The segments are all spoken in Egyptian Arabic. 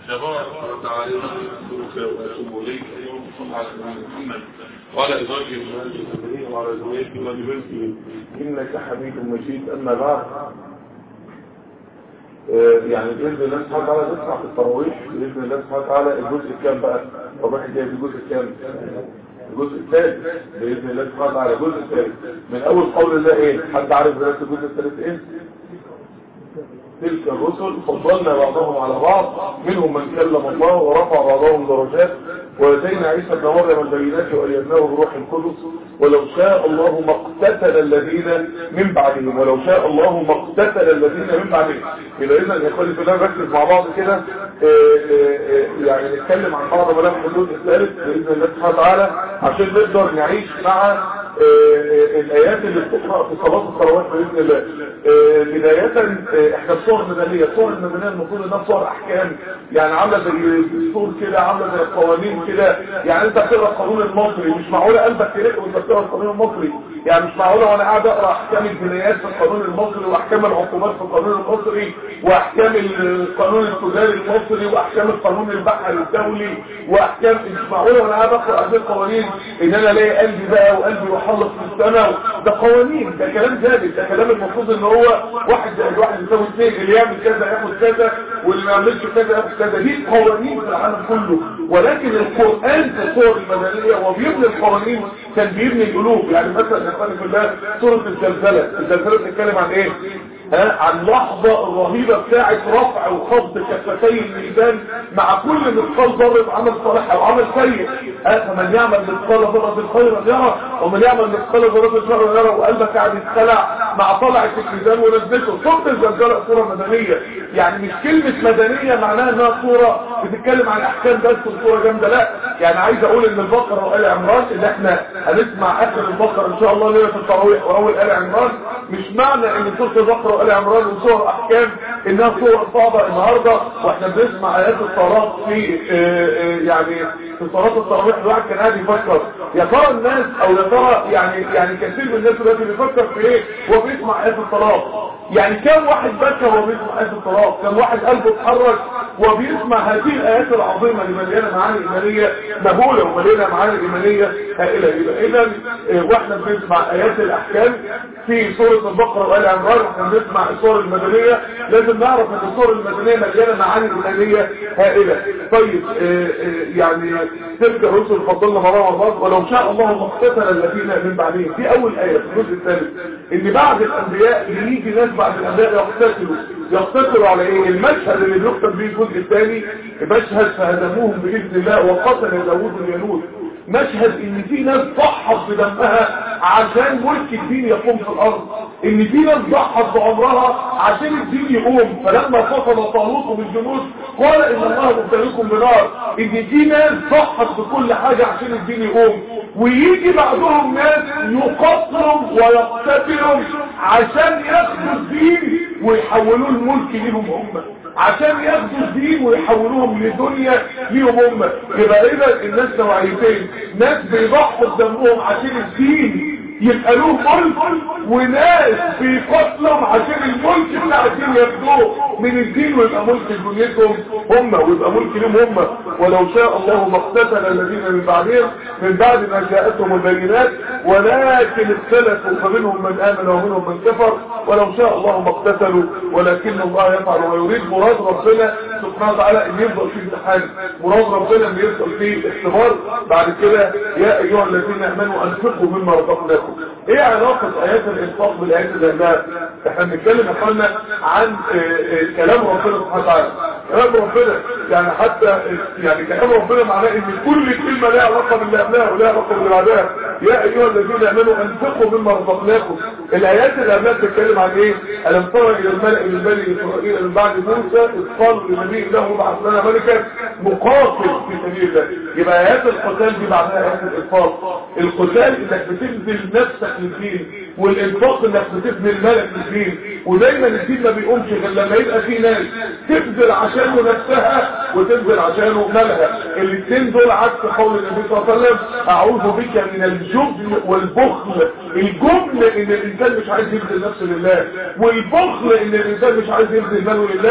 تبارك وتعالى نستغفرك واتوب اليك اللهم صل على سيدنا محمد وعلى ازواجه المؤمنين وعلى ازواجه وذريته انك حميد مجيد اما بعد يعني باذن الله سبحانه وتعالى نسمع في التراويح باذن الله سبحانه وتعالى الجزء الكام بقى طب احنا جايب الجزء الكام الجزء الثالث باذن الله سبحانه وتعالى الجزء الثالث من اول قول الله ايه حد عارف دراسه الجزء الثالث ايه تلك الرسل فضلنا بعضهم على بعض منهم من كلم الله ورفع بعضهم درجات واتينا عيسى ابن مريم البينات وايدناه بروح القدس ولو شاء الله ما اقتتل الذين من بعدهم ولو شاء الله ما اقتتل الذين من بعدهم يبقى اذا يا اخواني كلنا نركز مع بعض كده يعني نتكلم عن بعض ملامح الجزء الثالث باذن الله سبحانه وتعالى عشان نقدر نعيش مع الايات اللي بتقرا في صلاه الصلوات باذن الله بدايه احنا الصور المدنيه الصور المدنيه المفروض انها صور احكام يعني عامله زي الدستور كده عامله زي القوانين كده يعني انت بتقرا القانون المصري مش معقوله قلبك يرق وانت بتقرا القانون المصري يعني مش معقوله وانا قاعد اقرا احكام الجنايات في القانون المصري واحكام العقوبات في القانون المصري واحكام القانون التجاري المصري واحكام القانون البحري الدولي واحكام مش معقوله وانا قاعد اقرا هذه القوانين ان انا الاقي قلبي بقى وقلبي يحلق في السماء ده قوانين ده كلام ثابت ده كلام المفروض ان هو واحد زائد واحد يساوي اثنين اللي يعمل كذا ياخد كذا واللي ما يعملش كذا ياخد كذا دي قوانين في العالم كله ولكن القرآن في الصور المدنية وبيبني القوانين كان بيبني القلوب يعني مثلا يا اخواني في الله سورة الزلزلة الزلزلة بتتكلم عن ايه؟ ها عن لحظة الرهيبة بتاعت رفع وخفض كفتي الميزان مع كل مثقال ذرة عمل صالح او عمل سيء ها فمن يعمل مثقال ذرة خيرا يرى ومن يعمل مثقال ذرة شرا يرى وقلبك قاعد يتخلع مع طلعة الميزان ونزلته صورة الزلزلة صورة مدنية يعني مش كلمة مدنية معناها انها صورة بتتكلم عن احكام بس وصورة جامدة لا يعني عايز اقول ان البقرة وآل عمران اللي احنا هنسمع اخر البقرة ان شاء الله ليلة التراويح واول آل عمران مش معنى ان سورة البقرة وآل عمران وصور احكام انها صور صعبة النهاردة واحنا بنسمع ايات الصلاة في اه اه يعني في صلاة التراويح الواحد كان قاعد يفكر يا ترى الناس او يا ترى يعني يعني كثير من الناس دلوقتي بيفكر في ايه وهو بيسمع ايات الصلاة يعني كم واحد بكى وهو بيسمع ايات الصلاة كم واحد قلبه اتحرك وبيسمع هذه الايات العظيمة اللي مليانة معاني ايمانية مهولة ومليانة معاني ايمانية هائلة يبقى اذا واحنا بنسمع ايات الاحكام في سورة البقرة وآل عمران واحنا بنسمع الصور المدنية لازم نعرف ان الصور المدنية مليانة معاني ايمانية هائلة طيب اه اه يعني تلك الرسل فضلنا مرام الله ولو شاء الله ما اقتتل الذين من بعدهم دي اول ايه في الجزء الثالث ان بعد الانبياء يجي ناس بعد الانبياء يقتتلوا يقتتلوا على ايه المشهد اللي بيكتب بيه الجزء الثاني مشهد فهدموهم باذن الله وقتل داوود الينود مشهد ان في ناس ضحت بدمها عشان ملك الدين يقوم في الارض ان في ناس ضحت بعمرها عشان الدين يقوم فلما فصل طالوت بالجنود قال ان الله مبتليكم بنار ان في ناس ضحت بكل حاجة عشان الدين يقوم ويجي بعدهم ناس يقتلوا ويقتتلوا عشان ياخدوا الدين ويحولوه الملك ليهم هم عشان ياخدوا الدين ويحولوهم لدنيا ليهم هم يبقى اذا الناس نوعيتين ناس بيضحوا بدمهم عشان الدين يبقى له ملك وناس بيقتلهم عشان الملك بتاع الدين ياخدوه من الدين ويبقى ملك دنيتهم هم ويبقى ملك لهم هم ولو شاء الله ما اقتتل الذين من بعدهم من بعد ما جاءتهم البينات ولكن اختلفوا فمنهم من امن ومنهم من كفر ولو شاء الله ما اقتتلوا ولكن الله يفعل ما يريد مراد ربنا سبحانه وتعالى ان يفضل في امتحان مراد ربنا ان يفضل في اختبار بعد كده يا ايها الذين امنوا انفقوا مما رزقناكم ايه علاقة ايات الانفاق بالايات اللي احنا بنتكلم اخوانا عن اه اه كلام ربنا سبحانه وتعالى كلام ربنا يعني حتى يعني كلام ربنا معناه ان كل كلمة لها علاقة باللي قبلها ولها علاقة باللي بعدها يا ايها الذين امنوا انفقوا مما رزقناكم الايات اللي قبلها بتتكلم عن ايه الم ترى الى الملأ من بني اسرائيل من بعد موسى اذ قالوا لنبي له ابعث لنا ملكا مقاتل في سبيل الله يبقى ايات القتال دي بعدها ايات الانفاق القتال انك بتبذل نفسك للدين والانفاق انك بتبذل مالك للدين ودايما الدين ما بيقومش غير لما يبقى في ناس تبذل عشانه نفسها وتبذل عشانه مالها الاثنين دول عكس قول النبي صلى الله عليه وسلم اعوذ بك من الجبن والبخل الجبن ان الانسان مش عايز يبذل نفسه لله والبخل ان الانسان مش عايز يبذل ماله لله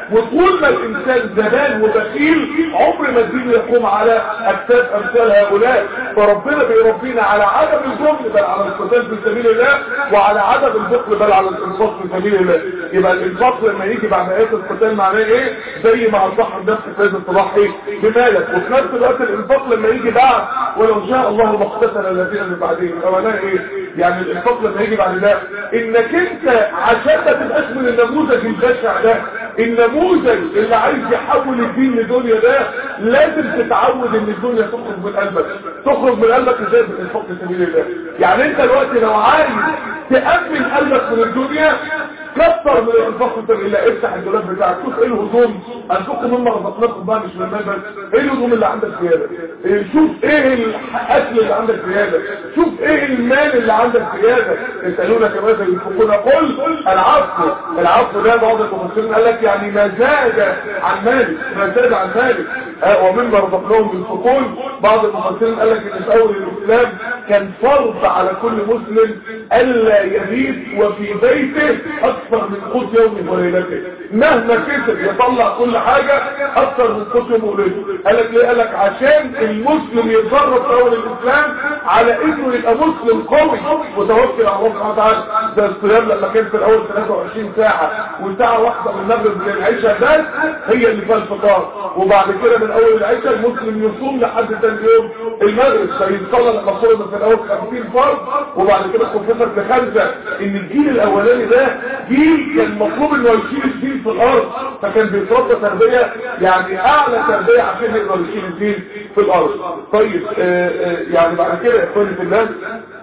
وطول ما الانسان زمان وبخيل عمر ما الدين يقوم على اكتاف امثال هؤلاء فربنا بيربينا على عدم الجهل بل على القتال في سبيل الله وعلى عدم البخل بل على الانفاق في سبيل الله يبقى الانفاق لما يجي بعد ايات القتال معناه ايه زي ما انصح النفس لازم تضحي بمالك وفي نفس الوقت الانفاق لما يجي بعد ولو شاء الله ما اقتتل الذين من بعدهم اولا ايه يعني الانفاق لما يجي بعد ده انك انت عشان ما تبقاش من النموذج البشع ده النموذج اللي عايز يحول الدين لدنيا ده لازم تتعود ان الدنيا تخرج من قلبك تخرج من قلبك ازاي بالانفاق في سبيل الله يعني انت دلوقتي لو عايز تأمن قلبك من الدنيا كثر من الانفاق في سبيل الله افتح الدولاب بتاعك شوف ايه الهدوم انفقوا مما رزقناكم بقى مش من المال بس ايه الهدوم اللي عندك زياده إيه شوف ايه الاكل اللي عندك زياده شوف ايه المال اللي عندك زياده يسالونك ماذا ينفقون قل العفو العفو ده بعض المفسرين قال لك يعني ما زاد عن مالك ما زاد عن مالك آه ومما رزقناهم ينفقون بعض المفسرين قال لك ان في اول الاسلام كان فرض على كل مسلم الا يبيت وفي بيته اكثر من قوت يومه وليلته مهما كسب يطلع كل حاجه اكثر من قوت يومه وليلته قال لك ليه قال لك عشان المسلم يتدرب في اول الاسلام على انه يبقى مسلم قوي متوكل على الله سبحانه وتعالى ده الصيام لما كان في الاول 23 ساعه وساعه واحده من المغرب للعشاء بس هي اللي فيها الفطار وبعد كده من اول العشاء المسلم يصوم لحد ثاني يوم المغرب فيصلى لما فرض في الاول 50 فرض وبعد كده خففت لخمسه ان الجيل الاولاني ده جيل كان مطلوب انه يشيل الدين في الارض فكان بيتربى تربيه يعني اعلى تربيه عشان يقدر يشيل الدين في الارض طيب آآ آآ يعني بعد كده يا اخواني في الله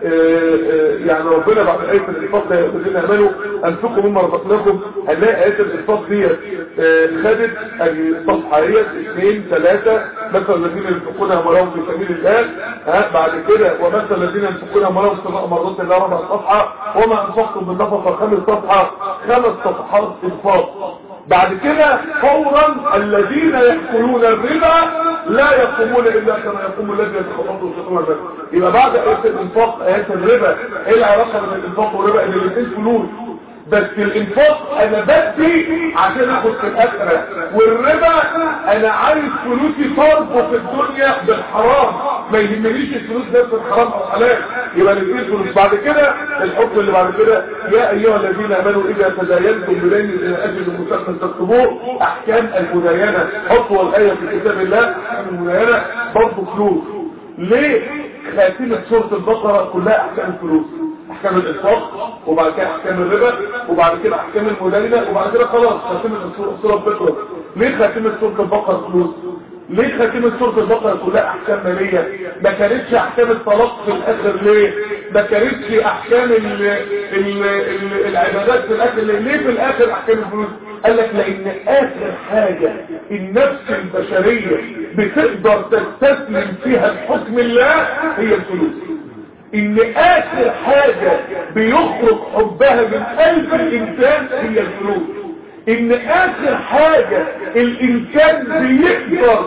يعني ربنا بعد آية الإنفاق ده الذين آمنوا أنفقوا مما رزقناكم هنلاقي آية الإنفاق دي خدت الصفحية اثنين ثلاثة مثل الذين ينفقون أموالهم في سبيل الله ها بعد كده ومثل الذين ينفقون أموالهم في مرضات الله ربع صفحة وما أنفقتم من نفقة خمس صفحة خمس صفحات إنفاق بعد كده فورا الذين يأكلون الربا لا يقومون إلا كما يقوم الذي يتخططه الشيطان الربا يبقى بعد آيات الإنفاق آيات الربا إيه العلاقة بين الإنفاق والربا إن الاثنين فلوس بس الانفاق انا بدي عشان اخد في الاخره والربا انا عايز فلوسي صرفه في الدنيا بالحرام ما يهمنيش الفلوس ده في الحرام او حلال يبقى الاثنين فلوس بعد كده الحكم اللي بعد كده يا ايها الذين امنوا اذا تداينتم بدين الى اجل مسمى تكتبوه احكام المداينه حطوا الايه في كتاب الله احكام المداينه برضه فلوس ليه خاتمه سوره البقره كلها احكام الفلوس احكام الانفاق وبعد كده احكام الربا وبعد كده احكام المدينه وبعد كده خلاص خاتمه السوره بتخلص ليه خاتمه سوره البقره فلوس ليه خاتمه سوره البقره كلها احكام ماليه ما كانتش احكام الطلاق في الاخر ليه ما كانتش احكام ال ال ال العبادات في الاخر ليه ليه في الاخر احكام الفلوس قال لك لان اخر حاجه النفس البشريه بتقدر تستسلم فيها لحكم الله هي الفلوس ان اخر حاجة بيخرج حبها من قلب الانسان هي الفلوس ان اخر حاجة الانسان بيقدر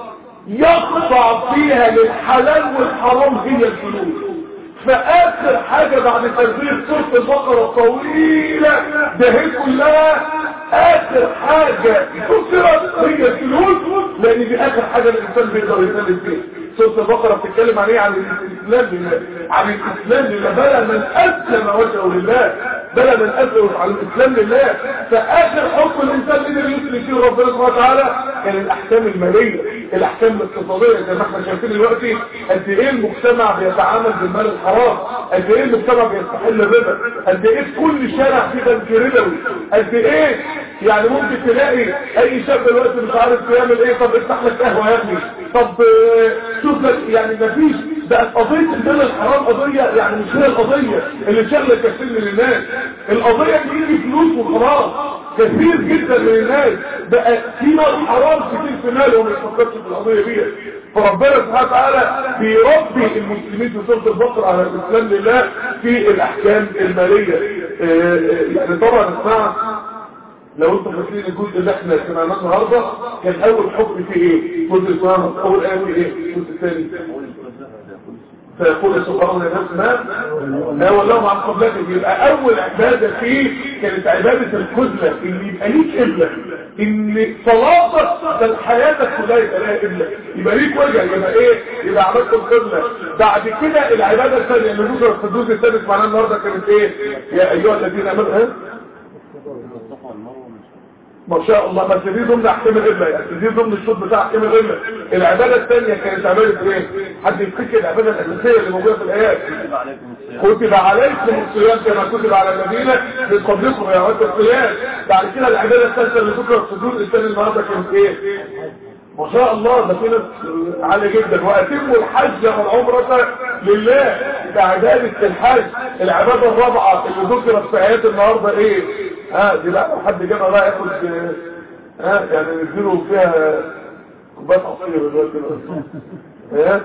يخضع فيها للحلال والحرام هي الفلوس فاخر حاجة بعد تربية سورة البقرة الطويلة ده هي كلها اخر حاجة كسرت هي الفلوس لان دي اخر حاجة الانسان بيقدر يسلم فيها سورة البقرة بتتكلم عن ايه عن الاسلام لله عن الاسلام لله بلى من اسلم وجهه لله بلى من اسلم على الاسلام لله فاخر حكم الانسان قدر يسلم فيه ربنا سبحانه وتعالى كان الاحكام المالية الاحكام الاقتصادية زي ما احنا شايفين دلوقتي قد ايه المجتمع بيتعامل بالمال الحرام قد ايه المجتمع بيستحل الربا قد ايه في كل شارع في بنك ربوي قد ايه يعني ممكن تلاقي اي شاب دلوقتي مش عارف بيعمل ايه طب افتح لك قهوه يا ابني طب شوف لك يعني مفيش بقت قضيه المال الحرام قضيه يعني مش هي القضيه اللي شغله كثير من الناس القضيه ان يجي فلوس وخلاص كثير جدا من الناس بقى في مال حرام كتير في ماله وما يفكرش في القضيه دي فربنا سبحانه وتعالى بيربي المسلمين في سوره البقره على الاسلام لله في الاحكام الماليه يعني طبعا اسمع لو انتم فاكرين الجزء اللي احنا سمعناه النهارده كان اول حكم فيه ايه؟ جزء اسمها اول ايه ايه؟ الجزء الثاني فيقول سبحانه الناس ما ما ولهم عن قبلته يبقى اول عبادة فيه كانت عبادة القبلة ان يبقى ليك قبلة ان صلاتك بل حياتك كلها يبقى لها قبلة يبقى ليك وجه يبقى ايه يبقى عبادة القبلة بعد كده العبادة الثانية اللي ذكرت في الجزء الثالث معناها النهارده كانت ايه يا ايها الذين امنوا ها ما شاء الله بس دي ضمن احكام القبله يعني دي ضمن الشوط بتاع احكام القبله العباده الثانيه كانت عباده ايه حد يفتكر العباده الاساسيه اللي موجوده في الايات كتب عليكم الصيام كما كتب على الذين من قبلكم يا عباده الصيام بعد كده العباده الثالثه اللي ذكرت في الجزء الثاني النهارده كانت ايه ما شاء الله ده في ناس عالية جدا واتموا الحج والعمرة لله بعبادة الحج العبادة الرابعة اللي ذكرت في ايات النهاردة ايه ها دي لا حد جمع بقى ياخد ها يعني نديله فيها كوبايه عصير دلوقتي ها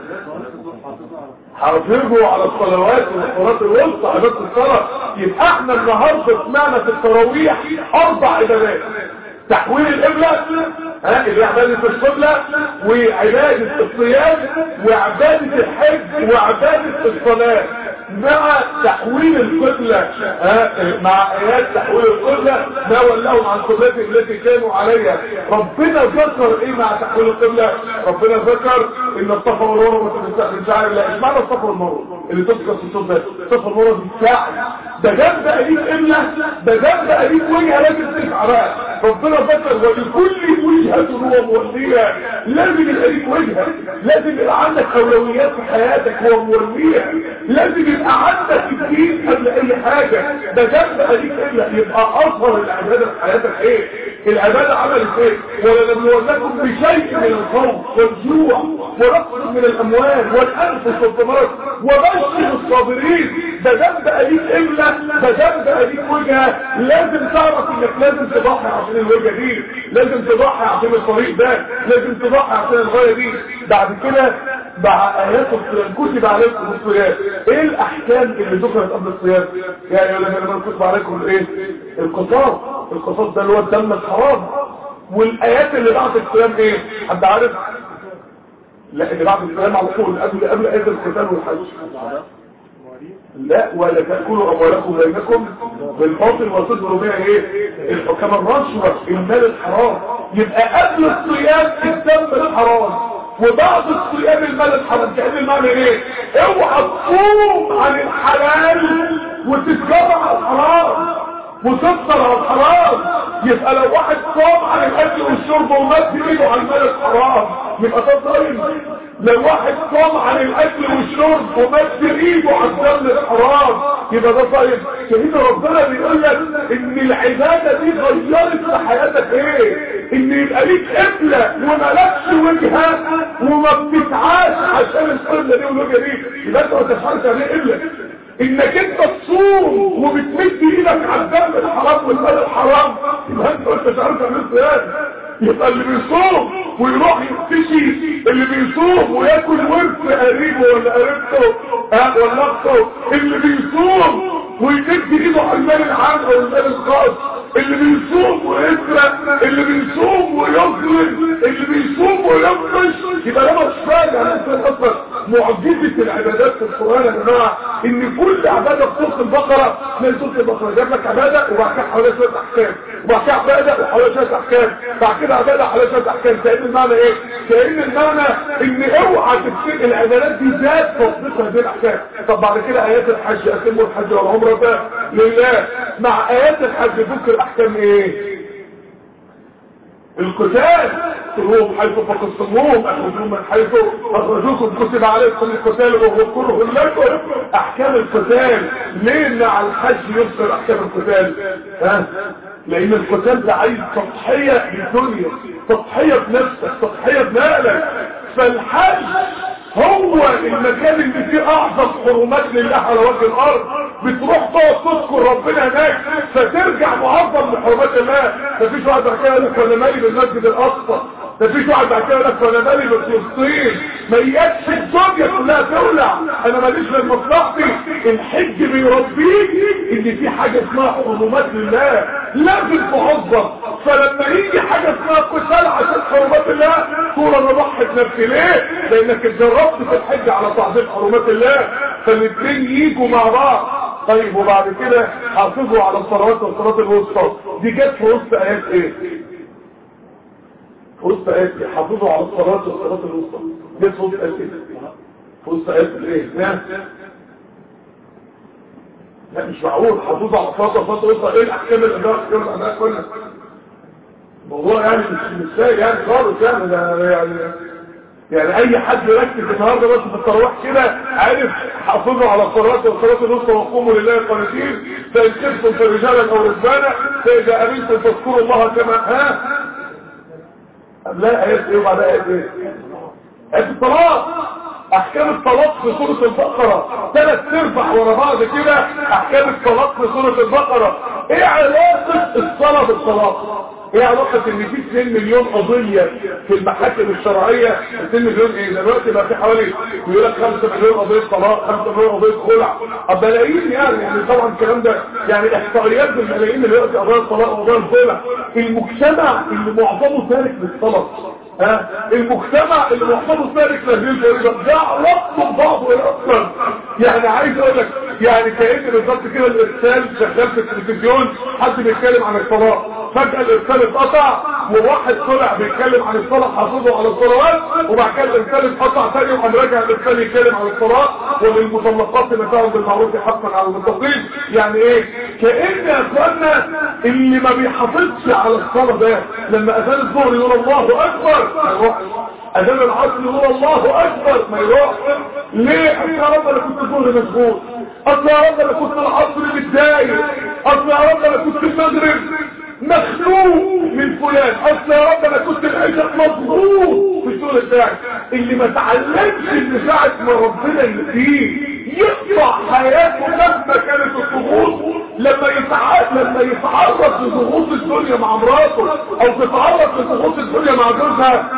حافظوا على الصلوات والصلاه الوسطى عباده الصلاه يبقى احنا النهارده سمعنا في التراويح اربع عبادات تحويل القبلة ها اللي عبادة القبلة وعبادة الصيام وعبادة الحج وعبادة الصلاة مع تحويل القبلة ها مع ايات تحويل القبلة ما ولهم عن قبلته التي كانوا عليها ربنا ذكر ايه مع تحويل القبلة ربنا ذكر ان الصفا والمروه من شعائر الله ايش معنى الصفا والمروه اللي تذكر في الصوت ده الصفا والمروه دي ساعه ده جنب قريب قبلة ده جنب قريب وجهه لازم تسعى ربنا ذكر ولكل وجهة هو موليها لازم يبقى ليك وجهة لازم يبقى عندك اولويات في حياتك هو موليها لازم يبقى عندك الدين قبل اي حاجة ده جنب عليك الا يبقى اظهر العبادة في حياتك ايه العبادة عملت ايه ولنبلونكم بشيء من الخوف والجوع ونقص من الاموال والانفس والثمرات وبشر الصابرين ده جنب عليك الا ده جنب عليك وجهة لازم تعرف انك لازم تضحي عشان الوجهة دي لازم تضحي عشان الطريق ده لازم تضحي عشان الغاية دي بعد كده مع ايات الصيام كتب عليكم الصيام ايه الاحكام اللي ذكرت قبل الصيام يعني لما لما كتب عليكم الايه القصاص القصاص ده اللي هو الدم الحرام والايات اللي بعد الصيام ايه حد عارف لا اللي بعد الصيام على طول قبل قبل ايات القتال والحج لا ولا تأكلوا أموالكم بينكم بالباطل وتظهروا بها ايه كما الرشوة المال الحرام يبقى قبل الصيام الدم الحرام وبعد الصيام المال الحرام كأن المعنى ايه اوعى تصوم عن الحلال وتتجرع على الحرام وتفطر على الحرام يبقى لو واحد صام عن الاكل والشرب ومد ايده على المال الحرام يبقى ده ظالم لو واحد صام عن الاكل والشرب ومد ايده على الدم الحرام يبقى ده ظالم شهيد ربنا بيقول لك ان العباده دي غيرت في حياتك ايه ان يبقى ليك قبله ومالكش وجهه وما بتسعاش عشان القبله دي والوجهه دي يبقى انت ما تفعلش عليه قبله انك انت تصوم وبتمد ايدك على الدم الحرام والمال الحرام يبقى انت ما انتش عارف تعمل صيام يبقى اللي بيصوم ويروح يختشي اللي بيصوم وياكل ورث قريبه ولا قريبته ها ولا اخته اللي بيصوم ويمد ايده على المال العام او المال الخاص اللي بيصوم ويسرق اللي بيصوم ويظلم اللي بيصوم وينقش يبقى ده مش فاهم يعني اصلا معجزه العبادات في القران يا جماعه ان كل عباده في سوره البقره تلاقي سوره البقره جاب لك عباده وبعد كده حواليها شويه احكام وبعد كده عباده وحواليها شويه احكام بعد كده عباده وحواليها شويه احكام كان المعنى ايه؟ كان المعنى ان اوعى تفتكر العبادات دي ذات تصديق هذه الاحكام طب بعد كده ايات الحج اتموا الحج والعمره ده لله مع ايات الحج ذكر احكام ايه القتال تروهم حيث فقصتموهم اخرجوهم من حيث اخرجوكم كتب عليكم القتال وهو كره لكم احكام القتال ليه مع الحج يذكر احكام القتال ها لان القتال ده عايز تضحيه للدنيا تضحيه بنفسك تضحيه بمالك فالحج هو المكان اللي فيه اعظم حرمات لله على وجه الارض بتروح تقعد تذكر ربنا هناك فترجع معظم لحرمات الله مفيش واحد بعد كده يقول لك وانا مالي بالمسجد الاقصى مفيش واحد بعد كده يقول لك وانا مالي بفلسطين ما يكش الدنيا كلها تولع انا ماليش من مصلحتي الحج بيربيك ان في حاجه اسمها حرمات لله لازم تعظم فلما يجي حاجة اسمها قتال عشان حرمات الله تقول انا ضحت نفسي ليه لانك اتجربت في الحج على تعظيم حرمات الله فالاثنين يجوا مع بعض طيب وبعد كده حافظوا على الصلوات والصلاه الوسطى دي جت في وسط ايات ايه في وسط ايات ايه حافظوا على الصلاه والصلاه الوسطى جت في وسط ايات ايه في وسط ايات ايه لا لا مش معقول حافظوا على الصلاه والصلاه الوسطى ايه الاحكام اللي ده احكام الاداء كلها الموضوع يعني مش مش سهل يعني خالص يعني ده يعني يعني اي حد يركز النهارده بس في التراويح كده عارف حافظوا على الصلاه والصلاه الوسطى وقوموا لله قانتين فان خفتم فرجالا او ركبانا فاذا امنتم فاذكروا الله كما ها لا ايات ايه وبعد ايات ايه ايات الطلاق احكام الطلاق في سوره البقره ثلاث ارباع ورا بعض كده احكام الطلاق في سوره البقره ايه علاقه الصلاه بالطلاق ايه علاقة ان في 2 مليون قضية في المحاكم الشرعية 2 مليون ايه دلوقتي بقى في حوالي يقول لك 5 مليون قضية طلاق 5 مليون قضية خلع بلايين يعني يعني طبعا الكلام ده يعني احصائيات بالملايين دلوقتي قضايا الطلاق وقضايا الخلع المجتمع اللي معظمه تارك للطلب ها المجتمع اللي معظمه تارك لهذه الجريمة ده علاقته ببعضه اصلا يعني عايز اقول لك يعني كأن بالظبط كده الارسال شغال في التلفزيون حد بيتكلم عن الطلاق فجأة الارسال اتقطع وواحد طلع بيتكلم عن الصلاة حافظه على الصلوات وبعد كده الارسال اتقطع ثاني وقام راجع الارسال يتكلم عن الصلاة وللمطلقات متاعهم بالمعروف حقا على المتقين يعني ايه كأن يا اخوانا اللي ما بيحافظش على الصلاة ده لما اذان الظهر يقول الله اكبر ما يروحش اذان العصر يقول الله اكبر ما يروحش ليه اصل يا رب انا كنت الظهر مشغول اصل يا رب انا كنت العصر متضايق اصل يا رب انا كنت المغرب مخلوق من فلان اصل يا رب انا كنت العشق مضغوط في الشغل بتاعي اللي ما تعلمش ان ساعه ما ربنا يهديه يقطع حياته مهما كانت الضغوط لما يتعرض لما يتعرض لضغوط الدنيا مع مراته او تتعرض لضغوط الدنيا مع جوزها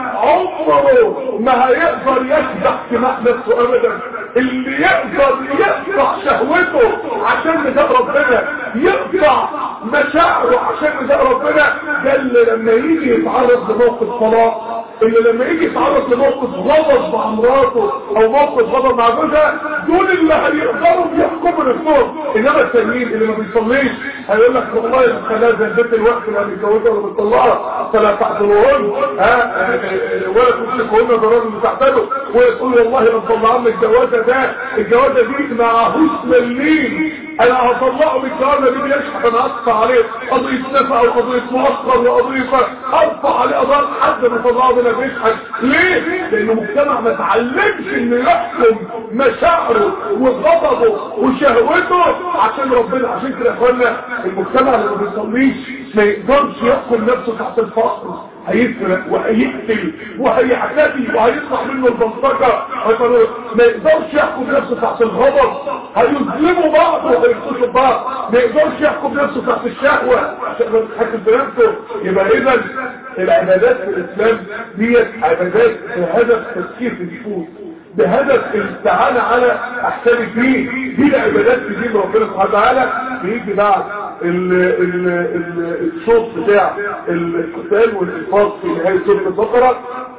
عمره ما هيقدر يشبع سماح نفسه ابدا اللي يقدر يقطع شهوته عشان نداء ربنا يقطع مشاعره عشان نداء ربنا ده اللي لما يجي يتعرض لموقف طلاق اللي لما يجي يتعرض لموقف غضب مع مراته او موقف غضب مع جوزها دول اللي هيقدروا يحكموا نفسهم انما التانيين اللي ما بيصليش هيقول لك والله الخلاص زي البنت الوقت اللي هنتجوزها ولا بتطلعها فلا تعذروهن ها ولا تمسكوهن ضرر تعتدوا ويقول والله لو طلعنا الجوازه ده الجوازه دي معهوش مليم انا هطلعه من الجوازه دي بيشحن انا اقطع عليه قضيه نفع او قضيه مؤخر وقضيه ارفع عليه قضايا حد ما طلعه من بيشحن ليه؟ لانه مجتمع ما اتعلمش انه يحكم مشاعره وغضبه وشهوته عشان ربنا عشان كده يا اخوانا المجتمع اللي ما بيصليش ما يقدرش يحكم نفسه تحت الفقر هيسرق وهيقتل وهيعتدي وهيطلع منه البلطجه ما يقدرش يحكم نفسه تحت الغضب هيظلموا بعض وهيخشوا بعض ما يقدرش يحكم نفسه تحت الشهوه عشان ما يتحكم بنفسه يبقى اذا العبادات في الاسلام ديت عبادات بهدف تسكير النفوس بهدف الاستعانة على احسان الدين دي العبادات في دين ربنا سبحانه وتعالى بيجي بعد ال ال ال الصوت بتاع القتال والانفاق في نهاية سورة البقرة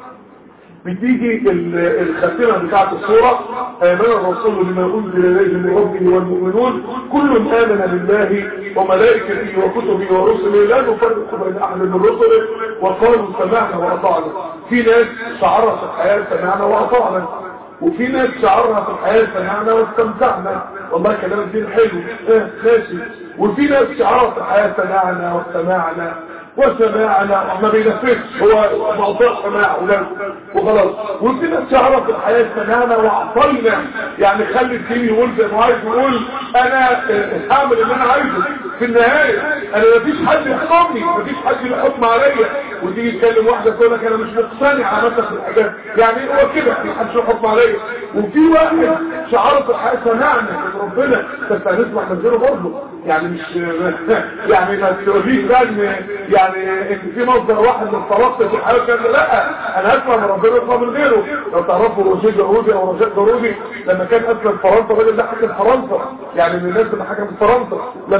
بتيجي الخاتمة بتاعت الصورة آمن الرسول بما أنزل إليه من ربه والمؤمنون كل آمن بالله وملائكته وكتبه ورسله لا نفرق بين أحد من رسله وقالوا سمعنا وأطعنا في ناس شعرها في الحياة سمعنا وأطعنا وفي ناس شعرها في الحياة سمعنا واستمتعنا والله كلام الدين حلو اه ماشي وفي ناس شعرها في الحياة سمعنا واستمعنا وسماعنا ما بينفذش هو موضوع سماع وخلاص وفي ناس شعرها في الحياة سمعنا وعطينا يعني خلي الدين يقول زي ما عايز يقول انا هعمل اللي انا عايزه في النهاية انا مفيش حد يحكمني مفيش حد يحكم عليا ودي يتكلم واحدة تقول لك انا مش مقتنع مثلا في الحاجات يعني هو كده في حد يحكم عليا وفي واحد شعره في الحياة سمعنا من ربنا بس هنسمع من غيره برضه يعني مش يعني ما تقوليش بقى ان يعني ان في مصدر واحد من الطلاق في الحياه كذا لا انا اسمع من ربنا اسمع من غيره لو تعرفوا روجيه جارودي او رجاء جارودي لما كان اسلم فرنسا الراجل ده حكم فرنسا يعني من الناس اللي حكم فرنسا لما اسلم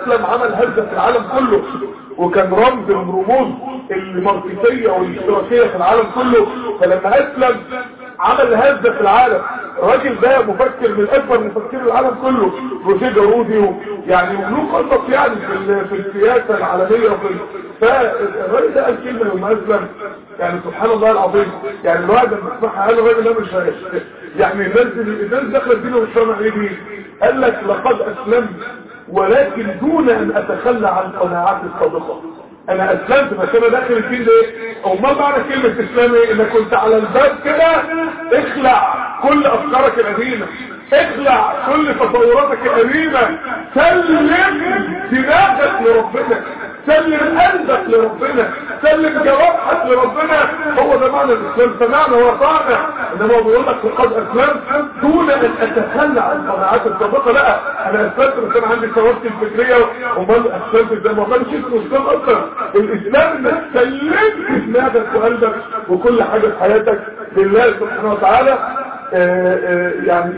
اسلم عمل هزه في العالم كله وكان رمز من رموز الماركسيه والاشتراكيه في العالم كله فلما اسلم عمل هزه في العالم الراجل ده مفكر من اكبر مفكرين العالم كله روجيه جارودي يعني وله قصص يعني في في السياسه العالميه وفي فالراجل ده قال كلمه يوم اسلم يعني سبحان الله العظيم يعني الواحد لما يسمعها قال الراجل ده مش يعني الناس الناس دخلت دينه مش فاهمه ايه دي قال لك لقد اسلمت ولكن دون ان اتخلى عن قناعاتي السابقه انا اسلمت بس انا داخل الدين ده ايه امال معنى كلمه اسلام ايه انك كنت على الباب كده اخلع كل افكارك القديمه اخلع كل تصوراتك القديمه سلم دماغك لربنا سلم قلبك لربنا سلم جوارحك لربنا هو ده معنى الاسلام سمعنا وطعنا انما هو بيقول لك لقد اسلمت دون ان اتخلى عن قناعات السابقه لا انا اسلمت بس انا عندي ثوابتي الفكريه امال اسلمت ازاي ما كانش اسمه اسلام اصلا الاسلام انك سلمت دماغك وقلبك وكل حاجه في حياتك لله سبحانه وتعالى آآ آآ يعني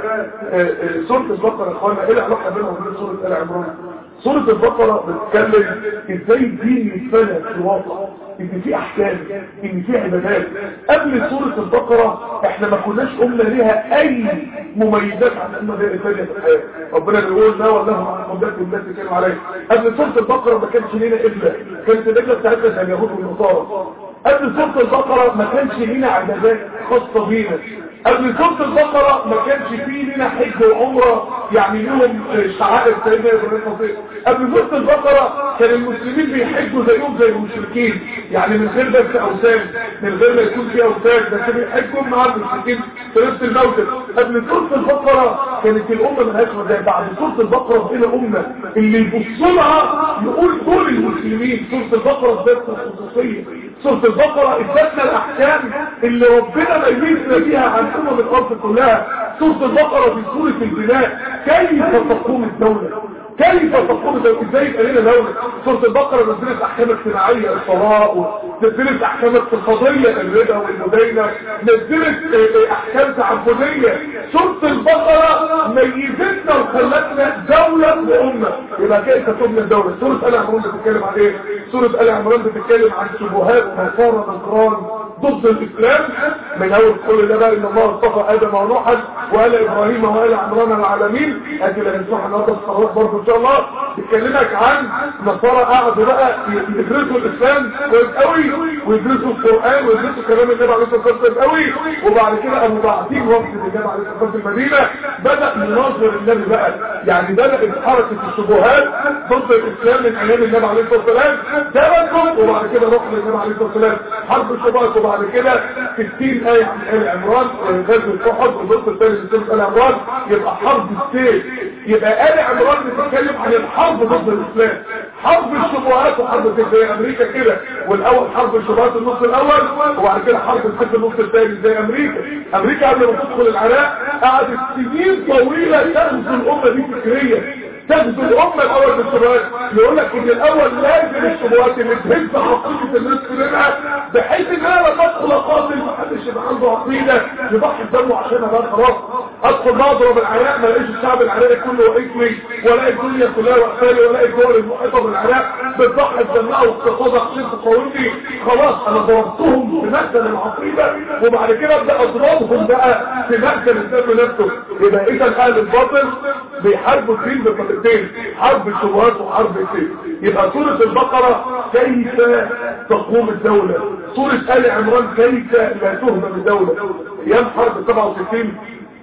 سورة البقرة اخوانا ايه العلاقة بينها وبين سورة آل عمران سورة البقرة بتتكلم ازاي الدين يتبنى في الواقع ان في احكام ان في عبادات قبل سورة البقرة احنا ما كناش قلنا ليها اي مميزات عن الامة الثانية في الحياة ربنا بيقول لا والله عن قبلات والناس كانوا عليه قبل سورة البقرة ما كانش لينا قبلة كانت القبلة بتاعتنا زي اليهود والنصارى قبل سورة البقرة ما كانش لينا عبادات خاصة بينا قبل سورة البقرة ما كانش فيه لنا حج وعمرة يعني لهم شعائر سيدنا ابراهيم الخطير قبل سورة البقرة كان المسلمين بيحجوا زيهم زي المشركين يعني من غير بس اوثان من غير ما يكون في اوثان بس بيحجوا مع المشركين في نفس الموسم قبل سورة البقرة كانت الامة ملهاش مزايا بعد سورة البقرة بقينا امة اللي يبص لها يقول دول المسلمين سورة البقرة ذات الخصوصية سورة البقرة ادتنا الاحكام اللي ربنا ميزنا بيها عن امم الارض كلها سورة البقرة في سورة البناء كيف تقوم الدولة كيف تقوم الدولة ازاي يبقى لنا دولة سورة البقرة نزلت احكام اجتماعية الطلاق نزلت احكام اقتصادية الربا والمدينة نزلت احكام تعبدية سورة البقرة ميزتنا وخلتنا دولة وامة يبقى كيف تبنى الدولة سورة آل عمران بتتكلم عن ايه سورة آل عمران بتتكلم عن شبهات ونصارى نصران ضد الاسلام من اول كل ده بقى ان الله اصطفى ادم ونوحا وآل ابراهيم وآل عمران العالمين ادي اللي هنسمعها النهارده في الصلوات برضه ان شاء الله بتكلمك عن نصارى قعدوا بقى يدرسوا الاسلام كويس قوي ويدرسوا القران ويدرسوا كلام النبي عليه الصلاه والسلام قوي وبعد كده قاموا باعتين وفد النبي عليه الصلاه والسلام في المدينه بدا يناظر النبي بقى يعني بدات حركه الشبهات ضد الاسلام من ايام النبي عليه الصلاه والسلام درسوا وبعد كده رحنا للنبي عليه الصلاه والسلام حرب الشبهات وبعد كده 60 ايه عن ال عمران غزوه احد والنص الثاني من سوره ال عمران يبقى حرب السيف يبقى ال عمران بتتكلم عن الحرب ضد الاسلام حرب الشبهات وحرب السيف زي امريكا كده والاول حرب الشبهات النص الاول وبعد كده حرب السيف النص الثاني زي امريكا امريكا قبل ما تدخل العراق قعدت سنين طويله تغزو الامه دي فكريا تغزو الامه الاول بالشبهات يقول لك ان الاول لازم الشبهات اللي تهز عقيده الناس كلها بحيث ان انا لما ادخل اقاتل محدش يبقى عنده عقيده يضحي بدمه عشان ابقى خلاص ادخل بضرب العراق ما الاقيش الشعب العراقي كله واقف لي ولا الدنيا كلها واقفه لي ولا الدول المحيطه بالعراق بتضحي بدمها واقتصادها عشان تقاومني خلاص انا ضربتهم في مكتب العقيده وبعد كده ابدا اضربهم بقى في مكتب الدم نفسه يبقى اذا اهل الباطل بيحاربوا الدين بطريقتين حرب الشبهات وحرب السيف يبقى سوره البقره كيف تقوم الدوله سوره ال عمران كيف لا تهدم الدوله ايام حرب 67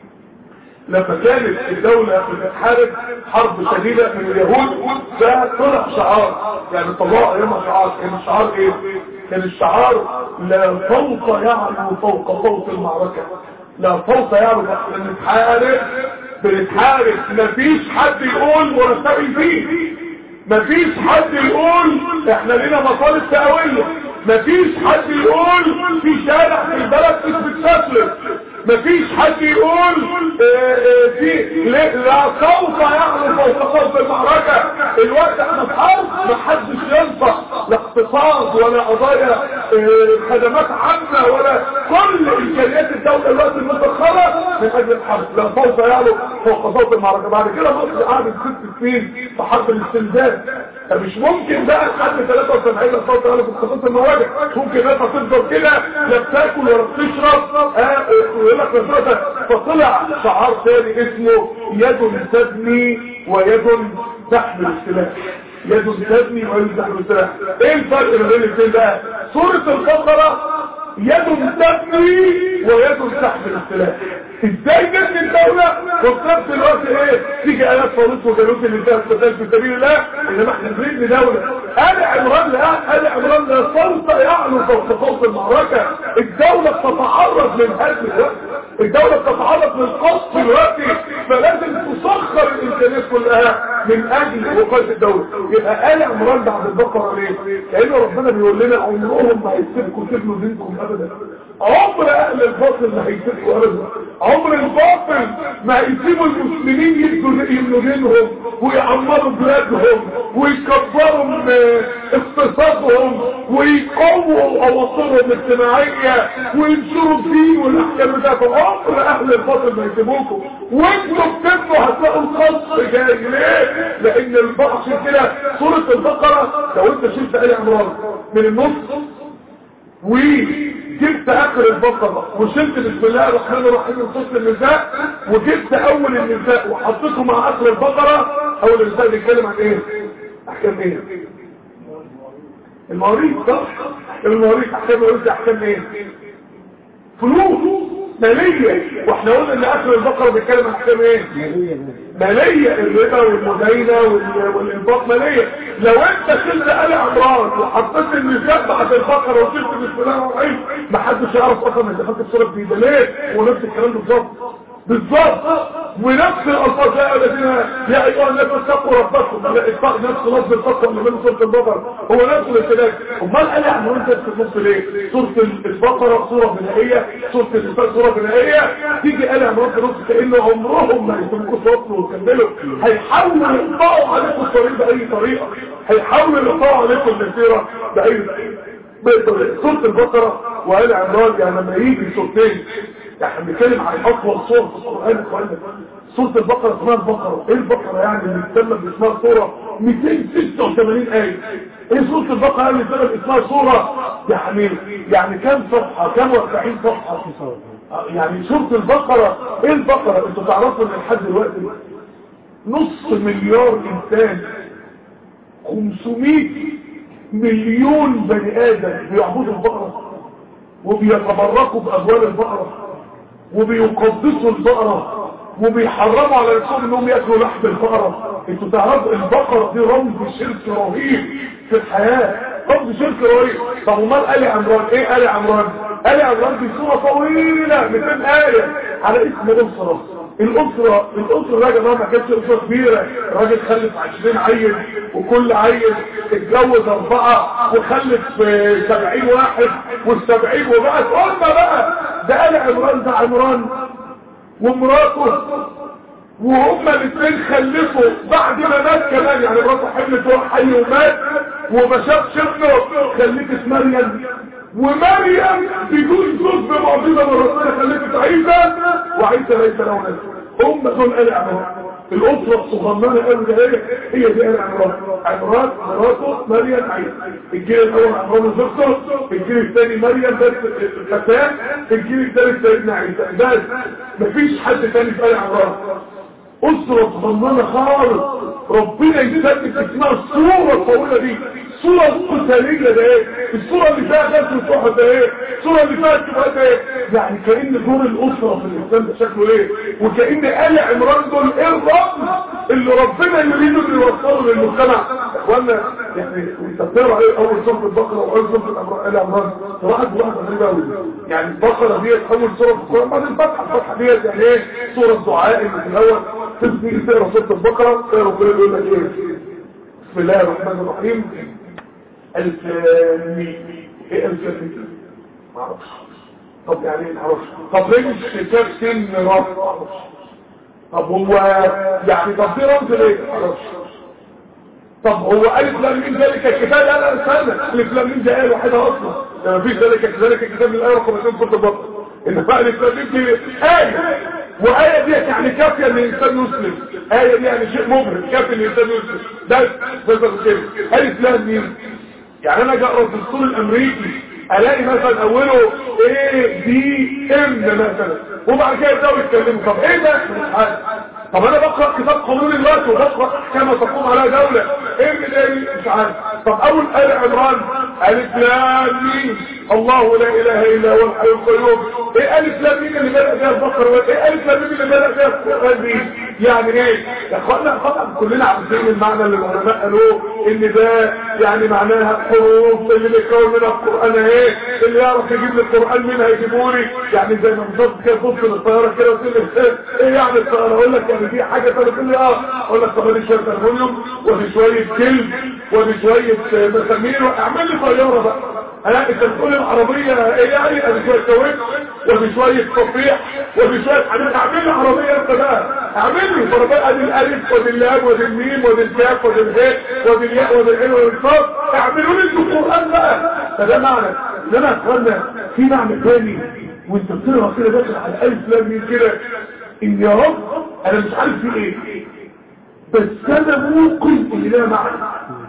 لما كانت الدولة بتحارب حرب شديدة من اليهود فطلع شعار يعني طلعوا ايامها شعار كان الشعار ايه كان الشعار لا فوق يعلو فوق صوت المعركة لا فوق يعلو بنتحارب بنتحارب مفيش حد يقول مرتبي فيه مفيش حد يقول احنا لنا مصالح تقوية مفيش حد يقول في شارع في البلد مش بتسلم مفيش حد يقول اه اه في لا سوف يعلو فوق صوت المعركة الوقت احنا في حرب محدش ينفع لا اقتصاد ولا قضايا اه خدمات عامة ولا كل امكانيات الدوله دلوقتي المسخره من اجل الحرب لا صوت يعلو فوق صوت المعركه بعد كده مصر قعدت ست سنين في حرب الاستنزاف فمش ممكن بقى لحد 73 لا صوت يعلو في خصوص المواجع ممكن الناس هتفضل كده لا بتاكل ولا بتشرب اه ويقول لك نصرتها فطلع شعار تاني اسمه يد تبني ويد تحمل السلاح يد تبني ويد تحمل السلاح ايه الفرق بين الاثنين بقى سوره البقره يد تبني ويد تحمل السلاح ازاي نبني الدولة وفي نفس الوقت ايه تيجي ايات صالح وجالوت اللي انتهى القتال في سبيل الله انما احنا بنبني دولة ال عمران لا ال عمران لا صوت يعلو فوق صوت المعركة الدولة بتتعرض للهدم دلوقتي الدولة بتتعرض للقصف دلوقتي فلازم تسخر الامكانيات كلها من اجل وقاية الدولة يبقى ال عمران بعد البقرة ليه؟ لان ربنا بيقول لنا عمرهم ما هيسيبكم تبنوا دينكم ابدا عمر اهل الباطل ما هيسيبكم ابدا عمر الباطل ما هيسيبوا المسلمين يبنوا دينهم ويعمروا بلادهم ويكبروا من اقتصادهم ويقووا اواصرهم الاجتماعيه وينشروا الدين والاحكام بتاعتهم عمر اهل الباطل ما يسيبوكم وانتوا بتبنوا هتلاقوا القصف جاي ليه؟ لان البحث كده سوره البقره لو انت شلت اي عمران من النص وجبت اخر البقرة وشلت بسم الله الرحمن الرحيم من صوت النساء وجبت اول النساء وحطيته مع اخر البقرة اول النساء بيتكلم عن ايه احكام ايه المواريث صح احكام المواريث احكام المواريث احكام ايه فلوس مالية واحنا قلنا ان اخر البقرة بيتكلم عن احكام ايه مالية الربا والمدينة والانفاق مالية لو انت شلت آل عمران وحطيت النساء بعد البقرة وشلت بسم الله الرحمن الرحيم محدش يعرف اصلا ان دخلت الصورة دي ليه ونفس الكلام بالظبط بالظبط ونفس الالفاظ يا الذين يا ايها الناس اتقوا ربكم نفس لفظ التقوى اللي من سوره البقره هو نفس الكلام امال قال يعني انت في النص ليه سوره البقره سوره بنائيه سوره النساء سوره بنائيه تيجي قال عمران في النص كانه عمرهم ما يسمكوا صوتوا ويكملوا هيحاولوا يقطعوا عليكم الطريق باي طريقه هيحاولوا يقطعوا عليكم المسيره باي طريقه سوره البقره وآل عمران يعني لما يجي سورتين احنا بنتكلم عن اطول صور في القران اخوانا سوره البقره اسمها البقره ايه البقره يعني اللي بتسمى باسمها سوره 286 ايه ايه سوره البقره يعني بتسمى اسمها سوره يعني يعني كام صفحه كام 40 صفحه يعني سوره البقره ايه البقره انتوا تعرفوا ان لحد دلوقتي نص مليار انسان 500 مليون بني ادم بيعبدوا البقره وبيتبركوا بأبوال البقرة وبيقدسوا البقرة وبيحرموا على نفسهم انهم ياكلوا لحم البقرة انتوا تعرفوا البقرة دي رمز شرك رهيب في الحياة رمز شرك رهيب طب امال آل عمران ايه آل عمران آل عمران دي سورة طويلة 200 آية على اسم أسرة الأسرة الأسرة ده يا جماعه ما كانتش أسرة كبيرة الراجل خلف 20 عيل وكل عيل اتجوز أربعة وخلف 70 واحد والسبعين وبقت أمة بقى ده آل عمران ده عمران ومراته وهما الاثنين خلفوا بعد ما مات كمان يعني مراته حملت هو حي ومات وما شافش ابنه خلفت مريم ومريم بدون زوج بمعجزه من ربنا خلفت عيسى وعيسى ليس له نسل هم دول آل عمران الأسرة الصغننة قوي ده هي هي دي آل عمران عمران مراته مريم عيسى الجيل الأول عمران وزوجته الجيل الثاني مريم بس فتاة الجيل الثالث سيدنا عيسى بس مفيش حد ثاني في آل عمران أسرة صغننة خالص ربنا يثبت اسمها الصورة الطويلة دي الصورة القتالية ده ايه الصورة اللي فيها غزوة احد ده ايه الصورة اللي فيها الشبهات ده ايه يعني كأن دور الأسرة في الإسلام ده شكله ايه وكأن آل عمران دول ايه الرمز اللي ربنا يريد انه يوصله للمجتمع اخوانا يعني انت بتقرا ايه اول سورة البقرة واول سورة آل عمران صراحة واحدة غريبة قوي يعني البقرة دي اول سورة في القرآن بعد الفتحة الفتحة ديت يعني ايه سورة دعاء اللي في الأول تبتدي تقرا سورة البقرة تقرا ربنا يقول لك ايه بسم الله الرحمن الرحيم ألف ايه ألف معرفش طب يعني معرفش طب ليه مش كتاب سن رب معرفش طب هو يعني طب دي رمز ليه معرفش طب هو ألف لم من ذلك الكتاب لا لا استنى الف لام ميم دي ايه واحده اصلا ما فيش ذلك كذلك الكتاب الايه رقم 2 سوره البقره انما الف لام ميم دي ايه وآية دي يعني كافية ان الانسان يسلم آية دي يعني شيء مبهر كافية ان الانسان يسلم بس بس كده ألف لام ميم يعني انا اقرا الدستور الامريكي الاقي مثلا اوله ايه دي ام مثلا وبعد كده يبداوا يتكلموا طب ايه ده مش عارف طب انا بقرا كتاب قانون الوقت وبقرا كما تقوم عليها دوله ايه اللي مش عارف طب اول ال عمران الف لام ميم الله لا اله الا هو الحي القيوم ايه الف لام ميم اللي بدا فيها البقره ايه الف لام ميم اللي بدا فيها القران دي يعني ايه يا اخوانا طبعا كلنا عارفين المعنى اللي العلماء قالوه ان ده يعني معناها حروف اللي بيتكون منها القران ايه اللي يعرف يجيب لي القران منها يجيبه لي يعني زي ما بالظبط كده تبص للطياره كده وتقول لي ايه يعني الطياره اقول لك يعني في حاجه ثانيه تقول لي اه اقول لك طب دي شويه الومنيوم ودي شويه جلد ودي شويه مسامير اعمل لي طياره بقى انا انت بتقول العربيه ايه يعني انا شويه كويت وفي شويه تصفيح وفي شويه حاجات اعمل لي عربيه انت بقى اعمل لي فربنا ادي الالف ودي اللام ودي الميم ودي الكاف ودي الهاء ودي الياء ودي العين ودي الصاد اعملوا لي انتوا القران بقى فده معنى انما يا اخوانا في معنى ثاني وانت بتقرا كده داخل على الالف لام ميم كده ان يا رب انا مش عارف في ايه بس انا موقن ان لها معنى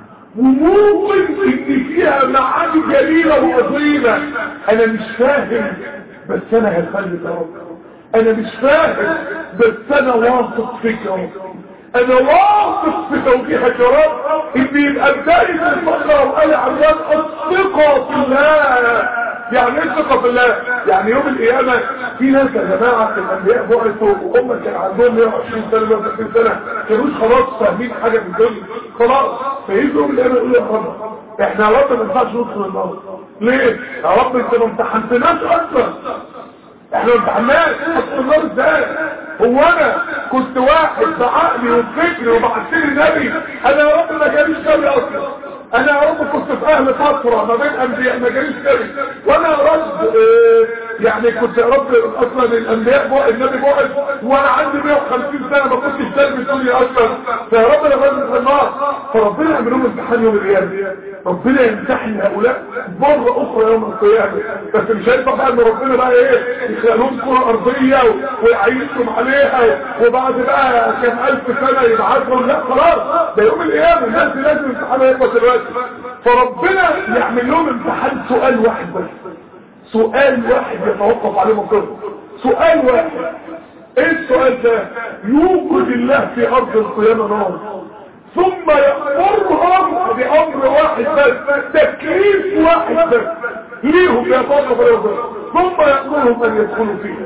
وممكن ان فيها معاني جليلة وعظيمة انا مش فاهم بس انا هخلي يا رب انا مش فاهم بس انا واثق فيك يا رب انا واثق في توجيهك يا رب ان يبقى بداية الفقرة وقال عمال الثقة في الله يعني ايه الثقة في الله يعني يوم القيامة في ناس يا جماعة الانبياء بعثوا وهم كان عندهم 120 سنة 130 سنة كانوش خلاص فاهمين حاجة في الدنيا خلاص فيجوا يوم القيامة يقولوا يا رب احنا يا رب ما ينفعش ندخل النار ليه؟ يا رب انت ما امتحنتناش اصلا احنا ما امتحناش ندخل النار ازاي؟ هو انا كنت واحد بعقلي وبفكري وبعثني نبي انا يا رب ما جاليش نبي اصلا انا يا رب كنت في اهل فترة ما بين انبياء ما جاليش نبي وانا يا رب اه يعني كنت يا رب اصلا الانبياء بوع النبي بعث وانا عندي 150 سنة ما كنتش سالم الدنيا اصلا فيا رب انا غير في النار فربنا يعمل لهم امتحان يوم القيامة ربنا يمتحن هؤلاء مرة اخرى يوم القيامة بس مش هينفع بقى ان ربنا بقى ايه يخلقهم كرة ارضية ويعيشهم عليها وبعد بقى كام الف سنة يبعثهم لا خلاص ده يوم القيامة الناس دي لازم امتحان يبقى دلوقتي فربنا يعمل لهم امتحان سؤال واحد بس سؤال واحد يتوقف عليه مصيره سؤال واحد ايه السؤال ده يوجد الله في ارض القيامة نار ثم يأمرهم بأمر واحد بس تكليف واحد بس ليهم يتوقف عليه مصيره ثم يأمرهم ان يدخلوا فيها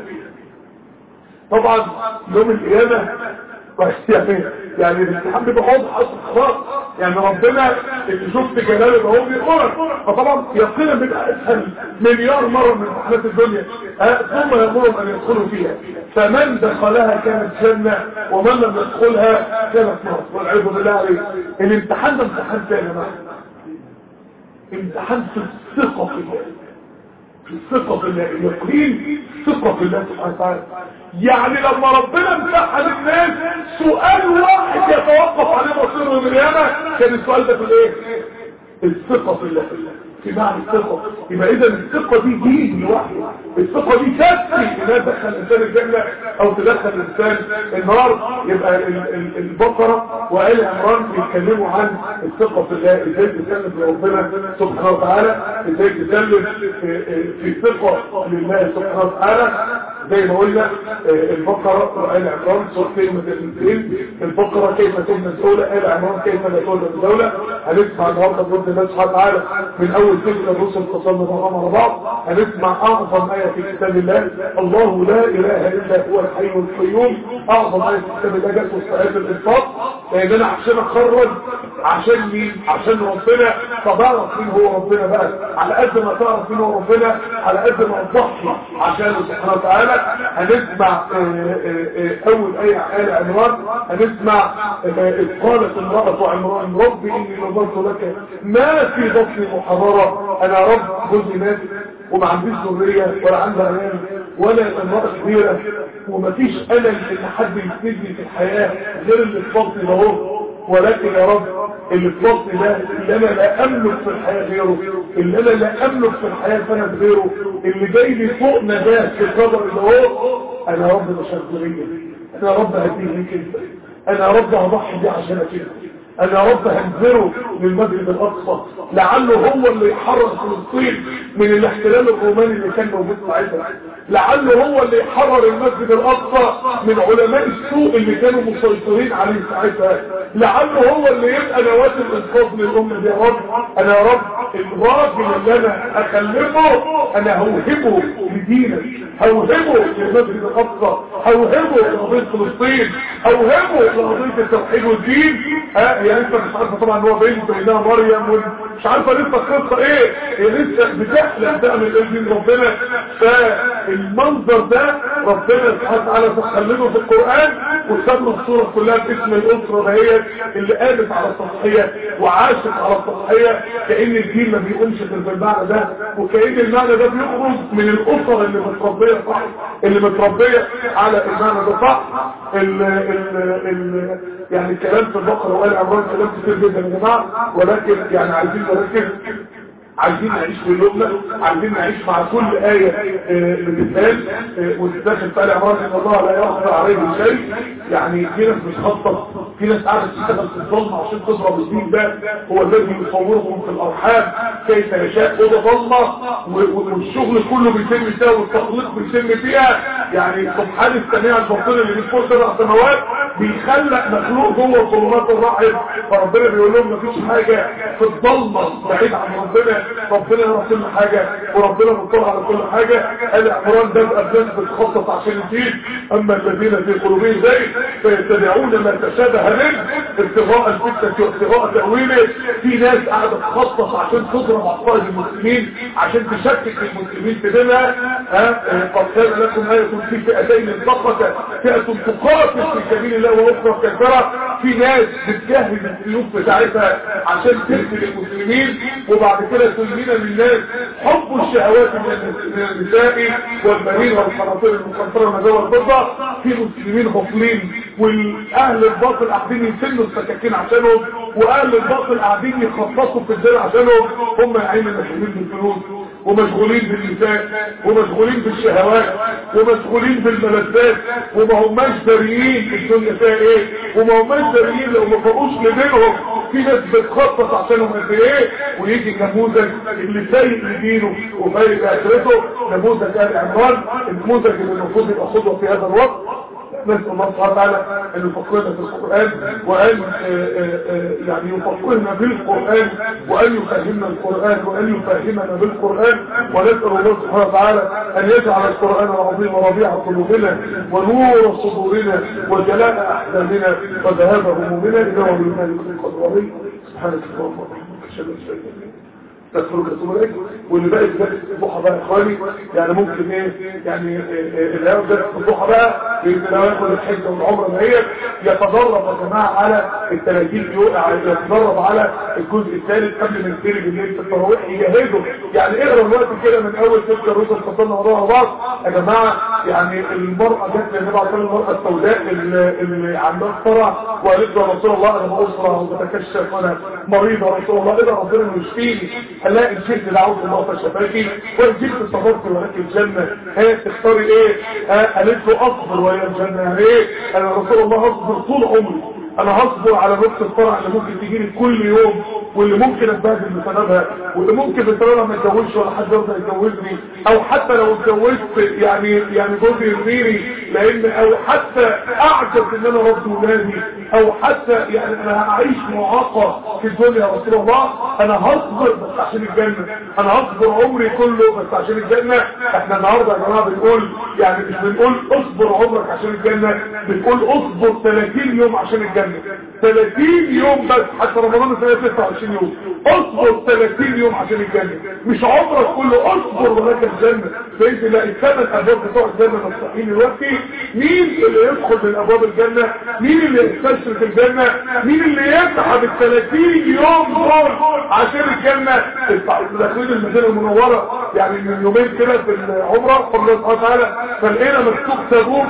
طبعا يوم القيامة يعني يعني الامتحان بيبقى واضح اصلا خلاص يعني ربنا اللي شفت جلاله هو بيقولك فطبعا يقينا بيبقى اسهل مليار مره من امتحانات الدنيا أه ثم يامرهم ان يدخلوا فيها فمن دخلها كانت جنه ومن لم يدخلها كانت نار والعياذ بالله عليه الامتحان ده امتحان ثاني يا جماعه امتحان في الثقه في الله في الثقة في الله اليقين ثقة في الله سبحانه وتعالى يعني لما ربنا امتحن الناس سؤال واحد يتوقف عليه مصيره يوم القيامة كان السؤال ده في الايه؟ الثقة في الله في معنى الثقة يبقى اذا الثقة دي دين لوحده الثقة دي تكفي انها تدخل الانسان الجنة او تدخل الانسان النار يبقى البقرة وآل عمران بيتكلموا عن الثقة في الله ازاي تسلم لربنا سبحانه وتعالى ازاي تسلم في ثقة لله سبحانه وتعالى زي ما قلنا البقرة وآل عمران سورة كلمة الاثنين البقرة كيف تبنى الدولة آل عمران كيف لا تبنى الدولة هنسمع النهارده بفضل الله سبحانه وتعالى من اول ذكر الرسل تصلنا بعضهم على بعض هنسمع اعظم آية في كتاب الله الله لا اله الا هو الحي القيوم اعظم آية في كتاب الله جت وسط الانفاق لان انا عشان اخرج عشان مين عشان ربنا فبعرف مين هو ربنا بقى على قد ما تعرف مين هو ربنا على قد ما تضحي عشانه سبحانه وتعالى هنسمع اول آية آل عمران هنسمع اذ قالت امرأة عمران ربي اني نظرت لك ما في بطني محررة انا رب جزء مات وما عنديش ذرية ولا عندي عيال ولا امرأة كبيرة ومفيش ألم ان حد يسندني في الحياة غير اللي في بطني ده هو ولكن يا رب اللي في بطني ده اللي انا لا املك في الحياة غيره اللي انا لا املك في الحياة سند غيره اللي جاي لي فوق نجاة في القدر اللي هو انا يا رب بشرطرية انا يا رب هديه ليك انت انا يا رب هضحي دي عشانك انت انا يا رب هنزره للمغرب الاقصى لعله هو اللي يحرر فلسطين من الاحتلال الروماني اللي كان موجود ساعتها لعله هو اللي يحرر المسجد الاقصى من علماء السوء اللي كانوا مسيطرين عليه ساعتها لعله هو اللي يبقى نواه الانقاذ للامه دي يا رب انا يا رب الراجل اللي انا اخلفه انا هوهبه لدينك هوهبه للمسجد الاقصى هوهبه لقضيه فلسطين هوهبه لقضيه التوحيد والدين ها هي لسه مش عارفه طبعا هو بنت وانها مريم ومش عارفه لسه القصه ايه هي لسه بتحلم تعمل ايه من ربنا فالمنظر ده ربنا سبحانه وتعالى تخلده في القران وسمى الصوره كلها باسم الاسره دهيت اللي قامت على التضحيه وعاشت على التضحيه كان الدين ما بيقومش في المعنى ده وكان المعنى ده بيخرج من الاسر اللي متربيه صح اللي متربيه على المعنى ده صح ال ال ال يعني الكلام في البقره وقال عمران كلام كتير جدا يا جماعه ولكن يعني عايزين نركز عايزين نعيش في لبنى عايزين نعيش مع كل آية بتتقال وتتدخل في آل عمران إن الله لا يخفى عليه شيء يعني في ناس مش خطط في ناس قاعدة تشتغل في الظلم عشان تضرب الدين ده هو الذي يصورهم في الأرحام كيف يشاء أوضة ظلمة والشغل كله بيتم فيها والتخليط بيتم فيها يعني سبحان السميع البصير اللي بيكون سبع سماوات بيخلق مخلوق جوه ظلمات الرحم فربنا بيقول لهم مفيش حاجة في الظلمة بعيد عن ربنا ربنا يرى كل حاجة وربنا مطلع على كل حاجة آل عمران ده الناس بتخطط عشان الدين اما الذين في قلوبهم زي فيتبعون ما تشابه منه ابتغاء الفتنة وابتغاء تأويله في ناس قاعدة تخطط عشان تضرب عقائد المسلمين عشان تشكك المسلمين في دينها قد كان لكم آية في فئتين انتقت فئة تقاتل في سبيل الله واخرى كثرة في ناس بتجهز السلوك بتاعتها عشان تقتل المسلمين وبعد كده تلمين للناس حب الشهوات من النساء والبنين والقناطير المقنطرة والمجاوة والفضة في مسلمين غفلين والاهل الباطل قاعدين يسنوا السكاكين عشانهم واهل الباطل قاعدين يخصصوا في الدين عشانهم هم يا عيني مشغولين بالفلوس ومشغولين بالنساء ومشغولين بالشهوات ومشغولين بالملذات وما هماش داريين الدنيا فيها ايه وما هماش داريين لو ما فوقوش لدينهم في ناس بتخطط عشانهم قد ايه ويجي نموذج اللي سايق لدينه وفايق لاخرته نموذج ال عمران النموذج اللي المفروض يبقى قدوه في هذا الوقت نسأل الله سبحانه وتعالى أن يفكرنا في القرآن وأن يعني يفكرنا بالقرآن وأن يفهمنا القرآن وأن يفهمنا بالقرآن ونسأل الله سبحانه وتعالى أن يجعل القرآن العظيم ربيع قلوبنا ونور صدورنا وجلاء أحزاننا وذهاب همومنا إذا وبالله يكون قد ولي سبحانك اللهم وبحمدك أشهد أن لا إله إلا أنت تدخلوا كتب عليك واللي باقي في درس الضحى بقى يا اخواني يعني ممكن ايه يعني اللي هياخد درس الضحى بقى باذن الله ياخد الحجه والعمره دهيت يتدرب يا جماعه على ال 30 يوم يتدرب على الجزء الثالث قبل ما يبتدي بالليل في التراويح يجهزوا يعني اقرا الوقت كده من اول تلك الرسل فصلنا وراها بعض يا جماعه يعني المراه جت للنبي عليه المراه السوداء اللي, اللي عندها صرع وقالت له رسول الله انا بأسرع وبتكشف وانا مريضه رسول الله اذا ربنا يشفيني هلاقي الجلد دعوت الله فشفاكي والجلد صبرت ولك الجنة ها تختاري ايه ها قالت له اصبر ويا الجنة ايه انا رسول الله اصبر طول عمري انا هصبر على نفس الفرع اللي ممكن تجيلي كل يوم واللي ممكن اتبهدل بسببها واللي ممكن بسببها ما اتجوزش ولا حد يرضى يتجوزني او حتى لو اتجوزت يعني يعني جوزي يرميني لان او حتى اعجب ان انا رد ولادي او حتى يعني انا هعيش معاقه في الدنيا يا رسول الله انا هصبر بس عشان الجنه انا هصبر عمري كله بس عشان الجنه احنا النهارده يا جماعه بنقول يعني مش بنقول اصبر عمرك عشان الجنه بنقول اصبر 30 يوم عشان الجنه 30 يوم بس حتى رمضان سنه 29 يوم اصبر 30 يوم عشان الجنه مش عمرك كله اصبر ولك الجنه باذن الله الثمان ابواب بتوع الجنه مفتوحين دلوقتي مين اللي يدخل من ابواب الجنه مين اللي يستشرف الجنه مين اللي يتعب ال 30 يوم دول عشان الجنه داخلين المدينه المنوره يعني من يومين كده في العمره قبل الله سبحانه وتعالى فلقينا مكتوب تابوت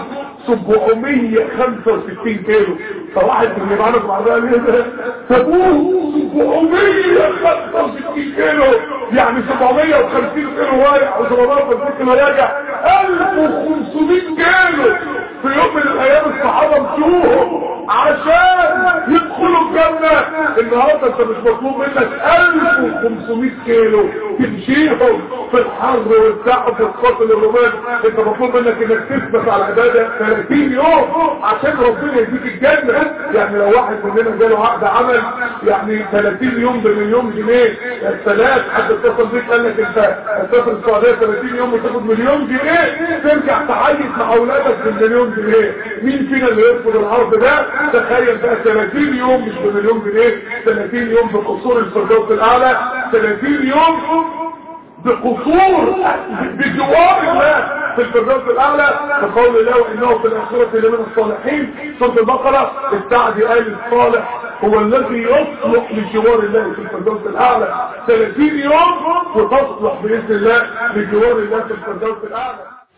765 كيلو فواحد من اللي معانا في العربيه قال لي سابوه 765 كيلو يعني 750 كيلو رايح و750 كيلو راجع 1500 كيلو في يوم من الايام الصحابه مشوهم عشان يدخلوا الجنه النهارده انت مش مطلوب منك 1500 كيلو تمشيهم في الحر والتعب والقتل الروماني انت مطلوب منك انك تثبت على العباده 30 يوم عشان ربنا يديك الجنه يعني لو واحد مننا جاله عقد عمل يعني 30 يوم بمليون جنيه الثلاث حد اتصل بيك قال لك انت هتسافر السعوديه 30 يوم وتاخد مليون جنيه ترجع تعيش مع اولادك بالمليون جنيه مين فينا اللي يرفض العرض ده تخيل بقى 30 يوم مش بمليون جنيه 30 يوم بقصور الفردوس الاعلى 30 يوم بقصور بجوار الله في الفردوس الاعلى بقول الله وانه في الاخره لمن الصالحين سوره البقره السعدي قال الصالح هو الذي يصلح لجوار الله في الفردوس الاعلى 30 يوم وتصلح باذن الله لجوار الله في الفردوس الاعلى